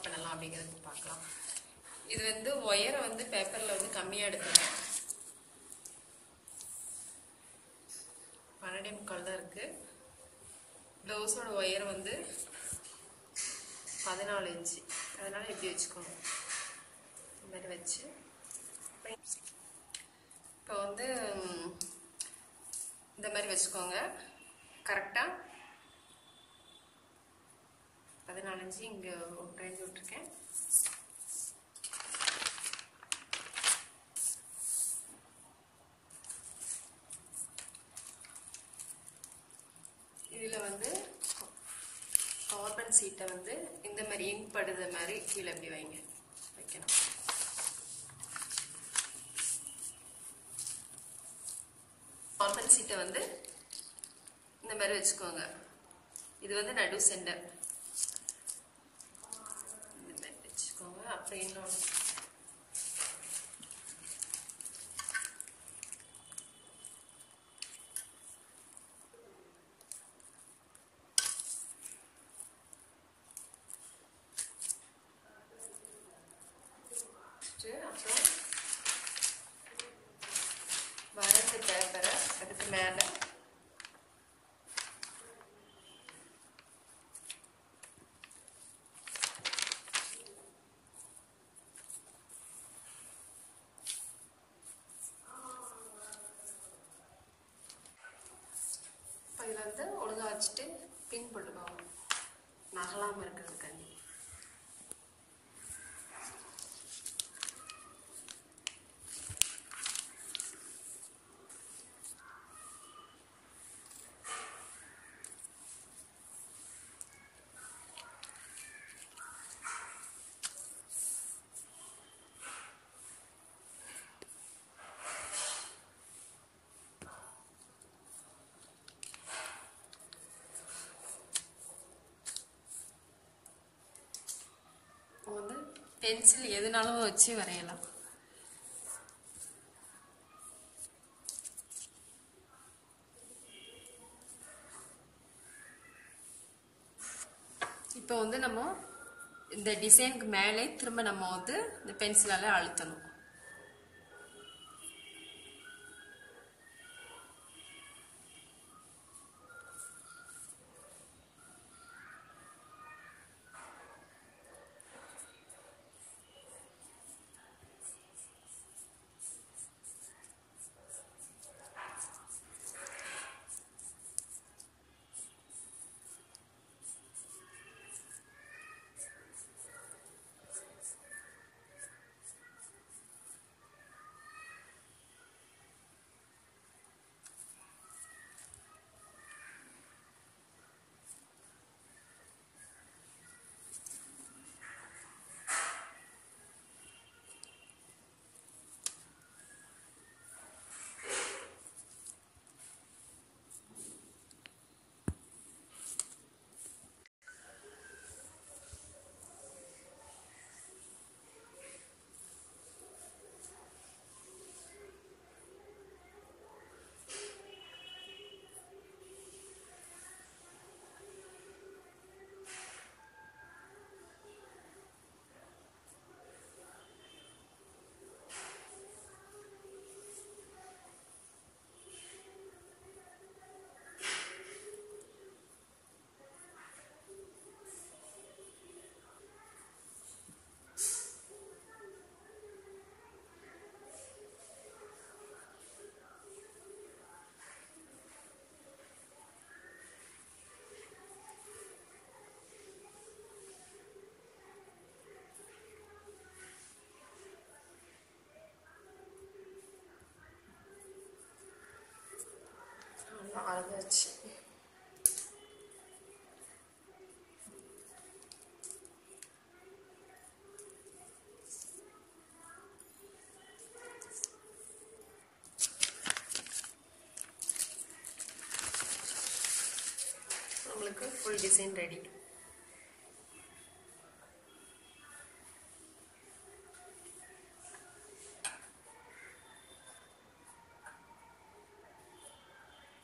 mark பண்ணலாம் அப்படிங்கிறது பார்க்கலாம் இது வந்து ஒயரை வந்து பேப்பரில் வந்து கம்மியாக எடுத்துருக்கேன் பன்னெண்டே முக்கால் தான் இருக்குது ப்ளவுஸோட ஒயர் வந்து பதினாலு இன்ச்சு அதனால் இப்படி வச்சுக்கணும் இந்த மாதிரி வச்சு இப்போ வந்து ம், இந்த மாதிரி வச்சுக்கோங்க கரெக்டாக பதினாலு இன்ச்சு இங்கே ரேஞ்ச் விட்ருக்கேன் இதில் வந்து கார்பன் சீட்டை வந்து இந்த மாதிரி இங்க் படுத மாதிரி கீழே இப்படி வைங்க வைக்கணும் கார்பன் சீட்டை வந்து இந்த மாதிரி வச்சுக்கோங்க இது வந்து நடு சென்டர் இந்த மாதிரி வச்சுக்கோங்க அப்புறம் இன்னொன்று வச்சுட்டு அப்புறம் வரைஞ்ச பேப்பரை அதுக்கு மேலே இப்போ இதில் வந்து ஒழுங்கா வச்சுட்டு பின் போட்டுக்கோங்க நகலாமல் இருக்கிறதுக்காண்டி இப்போ வந்து பென்சில் எதுனாலும் வச்சு வரையலாம் இப்போ வந்து நம்ம இந்த டிசைனுக்கு மேலே திரும்ப நம்ம வந்து இந்த பென்சிலால அழுத்தணும் அழகாச்சு நம்மளுக்கு ஃபுல் டிசைன் ரெடி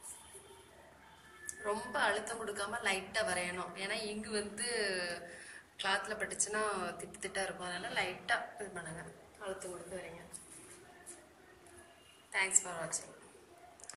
ரொம்ப அழுத்தம் கொடுக்காம லைட்டாக வரையணும் ஏன்னா இங்கு வந்து கிளாத்தில் பட்டுச்சுன்னா திட்டு திட்டாக இருக்கும் அதனால் லைட்டாக இது பண்ணுங்க அழுத்து கொடுத்து வரீங்க தேங்க்ஸ் ஃபார் வாட்சிங்